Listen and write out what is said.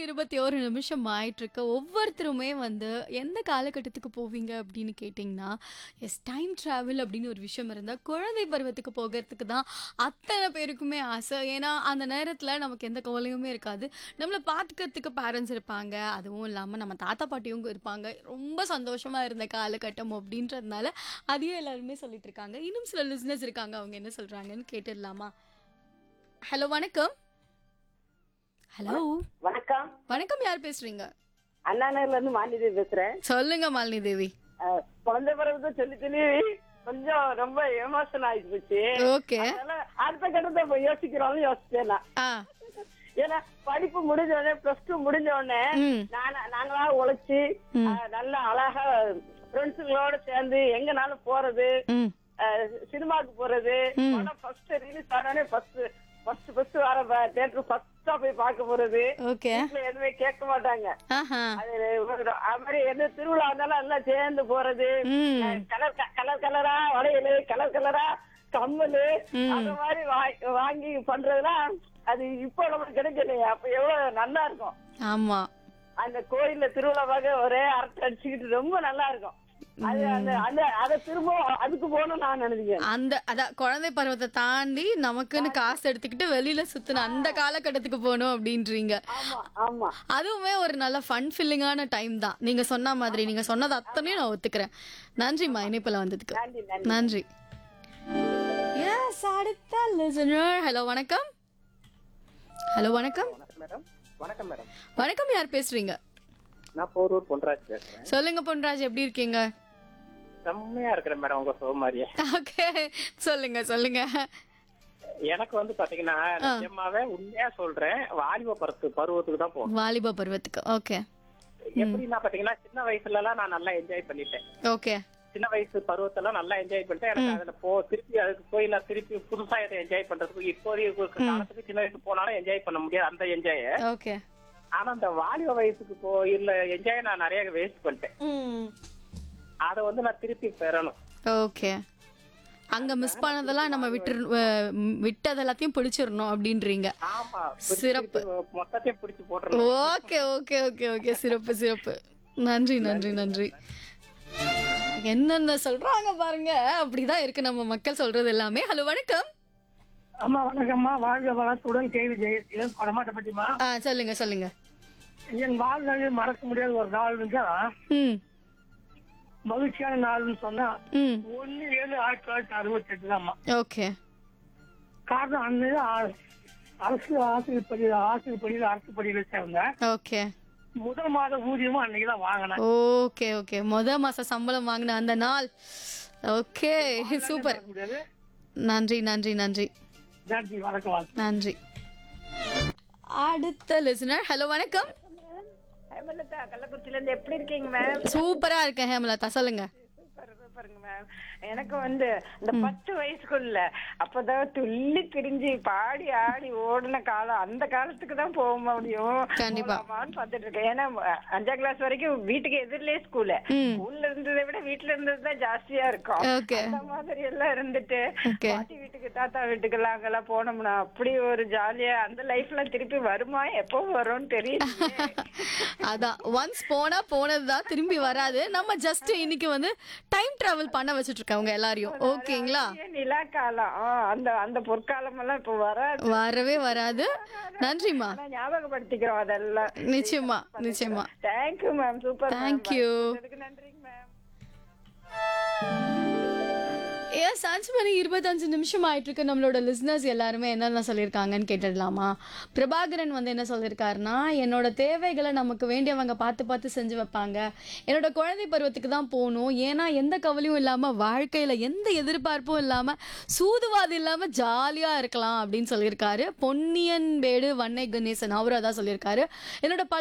இருபத்தி ஒரு நிமிஷம் ஆயிட்டிருக்கு ஒவ்வொருத்தருமே வந்து எந்த காலகட்டத்துக்கு போவீங்க அப்படின்னு கேட்டிங்கன்னா எஸ் டைம் ட்ராவல் அப்படின்னு ஒரு விஷயம் இருந்தால் குழந்தை பருவத்துக்கு போகிறதுக்கு தான் அத்தனை பேருக்குமே ஆசை ஏன்னா அந்த நேரத்தில் நமக்கு எந்த கவலையுமே இருக்காது நம்மளை பார்த்துக்கிறதுக்கு பேரண்ட்ஸ் இருப்பாங்க அதுவும் இல்லாமல் நம்ம தாத்தா பாட்டியும் இருப்பாங்க ரொம்ப சந்தோஷமாக இருந்த காலகட்டம் அப்படின்றதுனால அதையும் எல்லாருமே சொல்லிட்டு இருக்காங்க இன்னும் சில லிஸ்னஸ் இருக்காங்க அவங்க என்ன சொல்கிறாங்கன்னு கேட்டுடலாமா ஹலோ வணக்கம் ஹலோ வணக்கம் வணக்கம் யார் பேசுறீங்க அண்ணா நகர்ல இருந்து மாநிதி பேசுறேன் சொல்லுங்க மாலினி தேவி அஹ், குழந்தை பிறகு சொல்லி சொல்லி கொஞ்சம் ரொம்ப எமோஷன் ஆகி போச்சு ஓகே அதனால அடுத்த கட்டத்தை இப்ப யோசிக்கிறோம்னு யோசிச்சேன் நான். ஆ ஏன்னா படிப்பு முடிஞ்ச உடனே பிளஸ் டூ முடிஞ்ச உடனே ம் நானா நாங்களா உழைச்சு அஹ், நல்லா அழகா ஃப்ரெண்ட்ஸுங்களோட சேர்ந்து எங்கனாலும் போறது ம் அஹ், சினிமாக்கு போறது படம் ஃபர்ஸ்ட் ரிலீஸ் ஆனானே ஃபர்ஸ்ட் ஃபர்ஸ்ட் ஃபர்ஸ்ட் வர தியேட்டர் ஃபர்ஸ்டா போய் பார்க்க போறது ஓகே வீட்டுல எதுவுமே கேட்க மாட்டாங்க ஆஹா அது ஒரு- அது மாதிரி எந்த திருவிழா இருந்தாலும் எல்லாம் சேர்ந்து போறது ம் கலர் கலர் கலரா வளையலு கலர் கலரா கம்மல் அந்த மாதிரி வா- வாங்கி பண்றதுலாம் அது இப்போ நமக்கு கிடைக்கலையே அப்ப எவ்வளவு நல்லா இருக்கும் ஆமா அந்த கோயில்ல திருவிழா பார்க்க ஒரே அரட்டை அடிச்சுக்கிட்டு ரொம்ப நல்லா இருக்கும் அது அந்த அந்த அதை திரும்ப அதுக்கு போகணும் நான் நினைக்கிறேன் அந்த அதான் குழந்தை பருவத்தை தாண்டி நமக்குன்னு காசு எடுத்துக்கிட்டு வெளியில சுத்தின அந்த காலகட்டத்துக்கு போகணும் அப்படின்றீங்க ஆமா ஆமா அதுவுமே ஒரு நல்ல ஃபன் ஃபில்லிங்கான டைம் தான் நீங்க சொன்ன மாதிரி நீங்க சொன்னது அத்தனையும் நான் ஒத்துக்கிறேன் நன்றிம்மா இணைப்புல வந்ததுக்கு நன்றி நன்றி நன்றி எஸ் அடுத்த லிசனர் ஹலோ வணக்கம் ஹலோ வணக்கம் மேடம் வணக்கம் மேடம் வணக்கம் யார் பேசுறீங்க நான் போரூர் பொன்ராஜ் பேசுறேன் சொல்லுங்க பொன்ராஜ் எப்படி இருக்கீங்க செம்மையா இருக்கிறேன் மேடம் உங்க சோ மாதிரியே ஓகே சொல்லுங்க சொல்லுங்க எனக்கு வந்து பாத்தீங்கன்னா நிஜமாவே உண்மையா சொல்றேன் வாலிப பருவத்து பருவத்துக்கு தான் போகணும் வாலிப பருவத்துக்கு ஓகே எப்படின்னா பாத்தீங்கன்னா சின்ன வயசுல எல்லாம் நான் நல்லா என்ஜாய் பண்ணிட்டேன் ஓகே சின்ன வயசு பருவத்தெல்லாம் நல்லா என்ஜாய் பண்ணிட்டேன் எனக்கு அதுல போ திருப்பி அதுக்கு போய் நான் திருப்பி புதுசா இதை என்ஜாய் பண்றதுக்கு இப்போதைய காலத்துக்கு சின்ன வயசு போனாலும் என்ஜாய் பண்ண முடியாது அந்த என்ஜாய ஓகே ஆனா அந்த வாலிப வயசுக்கு போ இல்ல என்ஜாய் நான் நிறைய வேஸ்ட் பண்ணிட்டேன் ம் அதை வந்து நான் திருப்பி பெறணும் ஓகே அங்க மிஸ் பண்ணதெல்லாம் நம்ம விட்டு விட்டது எல்லாத்தையும் பிடிச்சிடணும் அப்படின்றீங்க ஆமா சிறப்பு. பிடிச்சிட்டு மொத்தத்தையும் பிடிச்சு போட்டுறணும் ஓகே ஓகே ஓகே ஓகே சிறப்பு சிறப்பு நன்றி நன்றி நன்றி என்னென்ன சொல்றாங்க பாருங்க அப்படிதான் இருக்கு நம்ம மக்கள் சொல்றது எல்லாமே ஹலோ வணக்கம் அம்மா வணக்கம்மா வாழ்க வளத்துடன் கேள்வி ஜெயசீலன் படமாட்ட பற்றிமா ஆ சொல்லுங்க சொல்லுங்க என் வாழ்நாளில் மறக்க முடியாத ஒரு நாள் தான் ம் மகிழ்ச்சியான நாள்னு சொன்னா ம் ஒன்னு ஏழு ஆயிரத்தி தொள்ளாயிரத்தி அறுபத்தி எட்டு தான்மா ஓகே காரணம் அன்னைக்கு ஆ- அரசு ஆசிரியர் பள்ளி ஆசிரியர் பள்ளியில் அரசு பள்ளியில் சேர்ந்தேன் ஓகே முதல் மாத ஊதியமும் அன்னைக்கு தான் வாங்கினேன் ஓகே ஓகே முத மாச சம்பளம் வாங்கின அந்த நாள் ஓகே சூப்பர் மறக்க முடியாது நன்றி நன்றி நன்றி நன்றி வணக்கம் வணக்கம் நன்றி அடுத்த லிசனர் ஹலோ வணக்கம் ஹேமலதா கள்ளக்குறிச்சில இருந்து எப்படி இருக்கீங்க மேம் சூப்பரா இருக்கேன் ஹேமலதா சொல்லுங்க சூப்பர் சூப்பருங்க மேம் எனக்கு வந்து இந்த பத்து வயசுக்குள்ள அப்பதான் துள்ளி திரிஞ்சு பாடி ஆடி ஓடின காலம் அந்த காலத்துக்கு தான் போக முடியும் கண்டிப்பா. போலாமான்னு பார்த்துட்டு இருக்கேன் ஏன்னா அஹ், அஞ்சாம் கிளாஸ் வரைக்கும் வீட்டுக்கு எதிரிலே ஸ்கூலு ம் ஸ்கூல்ல இருந்ததை விட வீட்டுல இருந்தது தான் ஜாஸ்தியா இருக்கும் ஓகே அந்த மாதிரி எல்லாம் இருந்துட்டு ஓகே பாட்டி வீட்டுக்கு தாத்தா வீட்டுக்கு எல்லாம் அங்கெல்லாம் போனோம்னா அப்படி ஒரு ஜாலியா அந்த லைஃப்ல திருப்பி வருமா எப்போ வரும்னு தெரியல அதான் ஒன்ஸ் போனா போனதுதான் திரும்பி வராது நம்ம ஜஸ்ட் இன்னைக்கு வந்து டைம் டிராவல் பண்ண வச்சுட்டு இருக்கவங்க எல்லாரையும் ஓகேங்களா நிலா காலம் ஆ, அந்த அந்த பொற்காலம் எல்லாம் இப்ப வராது வரவே வராது நன்றிம்மா ஆனா ஞாபகப்படுத்திக்கிறோம் அதெல்லாம் நிச்சயமா நிச்சயமா thank you ma'am super Thank you. நன்றிங்க மேம் ஏன் அஞ்சு மணி இருபத்தஞ்சு நிமிஷம் ஆயிட்டு இருக்கு நம்மளோட லிஸ்னர்ஸ் எல்லாருமே என்னென்ன சொல்லியிருக்காங்கன்னு கேட்டுடலாமா பிரபாகரன் வந்து என்ன சொல்லியிருக்காருன்னா என்னோட தேவைகளை நமக்கு வேண்டியவங்க பார்த்து பார்த்து செஞ்சு வைப்பாங்க என்னோட குழந்தை பருவத்துக்கு தான் போகணும் ஏன்னா எந்த கவலையும் இல்லாமல் வாழ்க்கையில் எந்த எதிர்பார்ப்பும் இல்லாமல் சூதுவாது இல்லாமல் ஜாலியாக இருக்கலாம் அப்படின்னு சொல்லியிருக்காரு பொன்னியன் பேடு வன்னை கணேசன் அவரும் அதான் சொல்லியிருக்காரு என்னோட பள்ளி